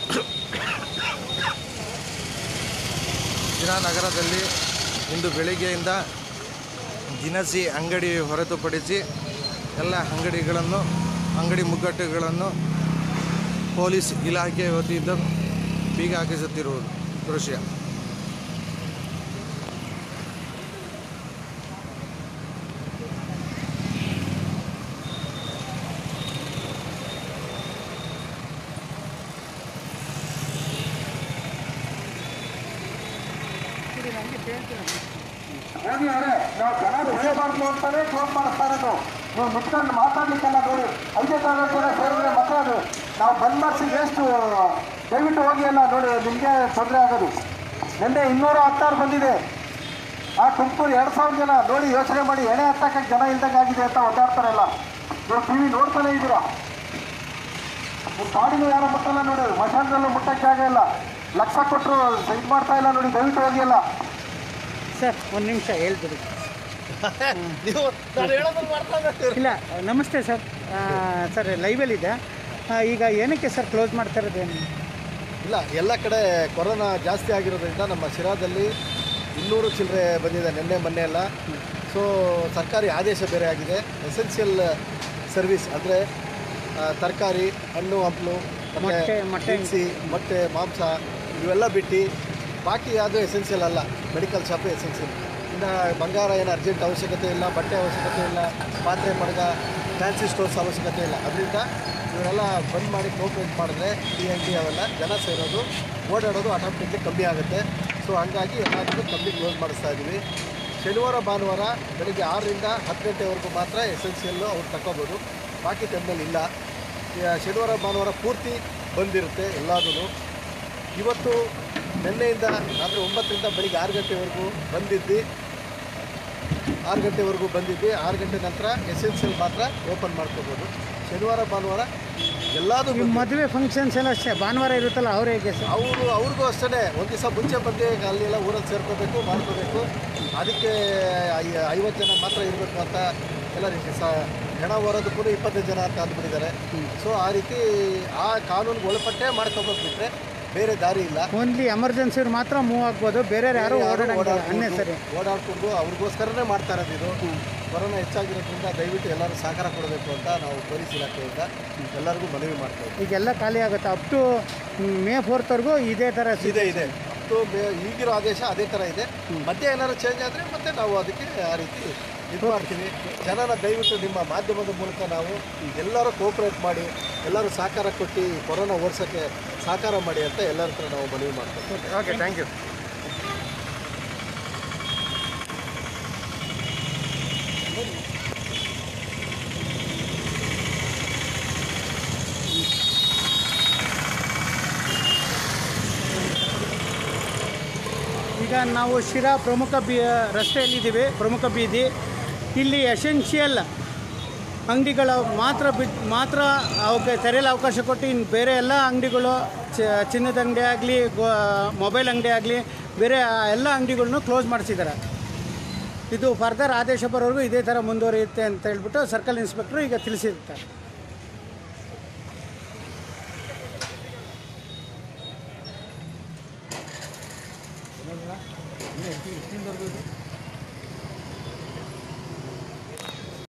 ದಿನ ನಗರದಲ್ಲಿ ಇಂದು ಬೆಳಿಗ್ಗೆಯಿಂದ ದಿನಸಿ ಅಂಗಡಿ ಹೊರತುಪಡಿಸಿ ಎಲ್ಲ ಅಂಗಡಿಗಳನ್ನು ಅಂಗಡಿ ಮುಗ್ಗಟ್ಟುಗಳನ್ನು ಪೊಲೀಸ್ ಇಲಾಖೆ ವತಿಯಿಂದ ಬೀಗ ಹಾಕಿಸುತ್ತಿರುವುದು ದೃಶ್ಯ ಹೋಗಿ ಅವರೇ ನಾವು ಜನ ಬೆಳೆಯಬಾರ್ದು ಅಂತಾನೆ ಕ್ಲೋಸ್ ಮಾಡಿಸ್ತಾ ಇರೋದು ನೀವು ಮುಟ್ಕೊಂಡು ಮಾತಾಡ್ಲಿಕ್ಕೆಲ್ಲ ನೋಡಿ ಐದೇ ತಾರೀಕು ಜನ ಸೇರಿದ್ರೆ ಮತ್ತೆ ಅದು ನಾವು ಬಂದ್ ಮಾಡಿಸಿ ಎಷ್ಟು ದಯವಿಟ್ಟು ಹೋಗಿ ಎಲ್ಲ ನೋಡಿ ನಿಮಗೆ ತೊಂದರೆ ಆಗೋದು ನಿನ್ನೆ ಇನ್ನೂರ ಹತ್ತಾರು ಬಂದಿದೆ ಆ ತುಮಕೂರು ಎರಡು ಸಾವಿರ ಜನ ನೋಡಿ ಯೋಚನೆ ಮಾಡಿ ಎಣೆ ಹತ್ತಕ್ಕೆ ಜನ ಇಲ್ದಂಗೆ ಆಗಿದೆ ಅಂತ ಒದ್ದಾಡ್ತಾರಲ್ಲ ನೀವು ಟಿ ವಿ ನೋಡ್ತಾನೆ ಇದ್ದೀರಾ ನಿಮ್ಮ ಕಾಡಿನೂ ಯಾರು ಮುಟ್ಟಲ್ಲ ನೋಡಿ ಮಶಾನದಲ್ಲೂ ಮುಟ್ಟಕ್ಕೆ ಜಾಗ ಇಲ್ಲ ಲಕ್ಷ ಕೊಟ್ಟರು ಇದು ಮಾಡ್ತಾ ಇಲ್ಲ ನೋಡಿ ದಯವಿಟ್ಟು ಹೋಗಿ ಎಲ್ಲ ಸರ್ ಒಂದು ನಿಮಿಷ ಹೇಳ್ಬಿಡಿ ನೀವು ನಾನು ಹೇಳೋದನ್ನು ಮಾಡ್ತಾ ಇಲ್ಲ ನಮಸ್ತೆ ಸರ್ ಆ, ಸರ್ ಲೈವಲ್ಲಿದೆ ಆ, ಈಗ ಏನಕ್ಕೆ ಸರ್ ಕ್ಲೋಸ್ ಮಾಡ್ತಾ ಇರೋದೇನು ಇಲ್ಲ ಎಲ್ಲ ಕಡೆ ಕೊರೋನಾ ಜಾಸ್ತಿ ಆಗಿರೋದ್ರಿಂದ ನಮ್ಮ ಶಿರಾದಲ್ಲಿ ಇನ್ನೂರು ಚಿಲ್ಲರೆ ಬಂದಿದೆ ನಿನ್ನೆ ಮೊನ್ನೆ ಎಲ್ಲ ಸೊ ಸರ್ಕಾರಿ ಆದೇಶ ಬೇರೆ ಆಗಿದೆ ಎಸೆನ್ಷಿಯಲ್ ಸರ್ವಿಸ್ ಅಂದರೆ ತರಕಾರಿ ಹಣ್ಣು ಹಂಪಲು ಮೊಟ್ಟೆ, ಮೊಟ್ಟೆ. ದಿನಸಿ ಮೊಟ್ಟೆ ಮಾಂಸ ಇವೆಲ್ಲ ಬಿಟ್ಟು ಬಾಕಿ ಯಾವುದು ಎಸೆನ್ಷಿಯಲ್ ಅಲ್ಲ ಮೆಡಿಕಲ್ ಶಾಪು ಎಸೆನ್ಷಿಯಲ್ ಇನ್ನು ಬಂಗಾರ ಏನು ಅರ್ಜೆಂಟ್ ಅವಶ್ಯಕತೆ ಇಲ್ಲ ಬಟ್ಟೆ ಅವಶ್ಯಕತೆ ಇಲ್ಲ ಪಾತ್ರೆ ಮಡಗ ಫ್ಯಾನ್ಸಿ ಸ್ಟೋರ್ಸ್ ಅವಶ್ಯಕತೆ ಇಲ್ಲ ಅದರಿಂದ ಇವರೆಲ್ಲ ಬಂದ್ ಮಾಡಿ ಕೋಪ್ರೇಟ್ ಮಾಡಿದ್ರೆ ಟಿ ಎನ್ ಟಿ ಅವೆಲ್ಲ ಜನ ಸೇರೋದು ಓಡಾಡೋದು ಆಟೋಮೆಟಿಕ್ಲಿ ಕಮ್ಮಿ ಆಗುತ್ತೆ ಸೊ ಹಂಗಾಗಿ ಎಲ್ಲದಕ್ಕೂ ಕಮ್ಮಿ ಕ್ಲೋಸ್ ಮಾಡಿಸ್ತಾ ಇದ್ದೀವಿ ಶನಿವಾರ ಭಾನುವಾರ ಬೆಳಿಗ್ಗೆ ಆರರಿಂದ ಹತ್ತು ಗಂಟೆವರೆಗೂ ಮಾತ್ರ ಎಸೆನ್ಷಿಯಲ್ಲು ಅವ್ರು ತಗೋಬೋದು ಬಾಕಿ ಟೈಮ್ನಲ್ಲಿ ಇಲ್ಲ ಈ ಶನಿವಾರ ಭಾನುವಾರ ಪೂರ್ತಿ ಬಂದಿರುತ್ತೆ ಎಲ್ಲದೂ ಇವತ್ತು ನಿನ್ನೆಯಿಂದ ರಾತ್ರಿ ಒಂಬತ್ತರಿಂದ ಬೆಳಿಗ್ಗೆ ಆರು ಗಂಟೆವರೆಗೂ ಬಂದಿದ್ದು ಆರು ಗಂಟೆವರೆಗೂ ಬಂದಿದ್ವಿ ಆರು ಗಂಟೆ ನಂತರ ಎಸೆನ್ಷಿಯಲ್ ಮಾತ್ರ ಓಪನ್ ಮಾಡ್ಕೋಬೋದು ಶನಿವಾರ ಭಾನುವಾರ ಎಲ್ಲದೂ ನಿಮ್ಮ ಮದುವೆ ಫಂಕ್ಷನ್ಸ್ ಎಲ್ಲ ಅಷ್ಟೇ ಭಾನುವಾರ ಇರುತ್ತಲ್ಲ ಅವ್ರು ಹೇಗೆ ಸರ್ ಅವರು ಅವ್ರಿಗೂ ಅಷ್ಟೇ ಒಂದು ದಿವಸ ಮುಂಚೆ ಬಂದು ಅಲ್ಲಿ ಎಲ್ಲ ಊರಲ್ಲಿ ಸೇರ್ಕೋಬೇಕು ಮಾಡ್ಕೋಬೇಕು ಅದಕ್ಕೆ ಐ- ಐವತ್ತು ಜನ ಮಾತ್ರ ಇರಬೇಕು ಅಂತ ಎಲ್ಲ ರೀತಿ ಸ ಹೆಣ ಹೊರೋದಕ್ಕೂ ಇಪ್ಪತ್ತೈದು ಜನ ಅಂತ ಅಂದ್ಬಿಟ್ಟಿದ್ದಾರೆ ಸೊ ಆ ರೀತಿ ಆ ಕಾನೂನಿಗೆ ಒಳಪಟ್ಟೆ ಮಾಡ್ಕೋಬೇಕು ಬಿಟ್ಟರೆ ಬೇರೆ ದಾರಿ ಇಲ್ಲ ಓನ್ಲಿ ಎಮರ್ಜೆನ್ಸಿ ಮಾತ್ರ ಮೂವ್ ಆಗ್ಬೋದು ಬೇರೆ ಯಾರು ಓಡಾಡಂಗಿಲ್ಲ ಅನ್ನೇ ಸರಿ ಓಡಾಡ್ಕೊಂಡು ಅವ್ರಿಗೋಸ್ಕರನೇ ಮಾಡ್ತಾ ಇರೋದು ಇದು ಕೊರೋನಾ ಹೆಚ್ಚಾಗಿರೋದ್ರಿಂದ ದಯವಿಟ್ಟು ಎಲ್ಲರೂ ಸಹಕಾರ ಕೊಡಬೇಕು ಅಂತ ನಾವು ಪೊಲೀಸ್ ಇಲಾಖೆಯಿಂದ ಎಲ್ಲರಿಗೂ ಮನವಿ ಮಾಡ್ತಾ ಇದ್ದೀವಿ ಈಗೆಲ್ಲ ಖಾಲಿ ಆಗುತ್ತೆ ಅಪ್ ಟು ಮೇ ಫೋರ್ತ್ವರೆಗೂ ಇದೇ ಥರ ಇದೆ ಇದೆ ಮತ್ತು ಬೇ- ಈಗಿರೋ ಆದೇಶ ಅದೇ ಥರ ಇದೆ ಮತ್ತೆ ಏನಾದ್ರು ಚೇಂಜ್ ಆದರೆ ಮತ್ತೆ ನಾವು ಅದಕ್ಕೆ ಆ ರೀತಿ ಇದು ಮಾಡ್ತೀವಿ ಜನನ ದಯವಿಟ್ಟು ನಿಮ್ಮ ಮಾಧ್ಯಮದ ಮೂಲಕ ನಾವು ಎಲ್ಲರೂ ಕೋಪ್ರೇಟ್ ಮಾಡಿ ಎಲ್ಲರೂ ಸಹಕಾರ ಕೊಟ್ಟು ಈ ಕೊರೋನಾ ಓಡಿಸೋಕ್ಕೆ ಸಹಕಾರ ಮಾಡಿ ಅಂತ ಎಲ್ಲರ ಹತ್ರ ನಾವು ಮನವಿ ಮಾಡ್ತೀವಿ ಓಕೆ ಥ್ಯಾಂಕ್ ಯು ಈಗ ನಾವು ಶಿರಾ ಪ್ರಮುಖ ಬಿ ರಸ್ತೆಯಲ್ಲಿದ್ದೀವಿ ಪ್ರಮುಖ ಬೀದಿ ಇಲ್ಲಿ ಎಸೆನ್ಷಿಯಲ್ ಅಂಗಡಿಗಳು ಮಾತ್ರ ಬಿಟ್ ಮಾತ್ರ ಅವಕ್ಕೆ ತೆರೆಯಲು ಅವಕಾಶ ಕೊಟ್ಟು ಇನ್ನು ಬೇರೆ ಎಲ್ಲ ಅಂಗಡಿಗಳು ಚ- ಚಿನ್ನದ ಅಂಗಡಿ ಆಗಲಿ ಮೊಬೈಲ್ ಅಂಗಡಿ ಆಗಲಿ ಬೇರೆ ಎಲ್ಲ ಅಂಗಡಿಗಳ್ನು ಕ್ಲೋಸ್ ಮಾಡಿಸಿದ್ದಾರೆ ಇದು ಫರ್ದರ್ ಆದೇಶ ಬರೋವರೆಗೂ ಇದೇ ಥರ ಮುಂದುವರಿಯುತ್ತೆ ಅಂತ ಹೇಳ್ಬಿಟ್ಟು ಸರ್ಕಲ್ ಇನ್ಸ್ಪೆಕ್ಟ್ರು ಈಗ ತಿಳಿಸಿರ್ತಾರೆ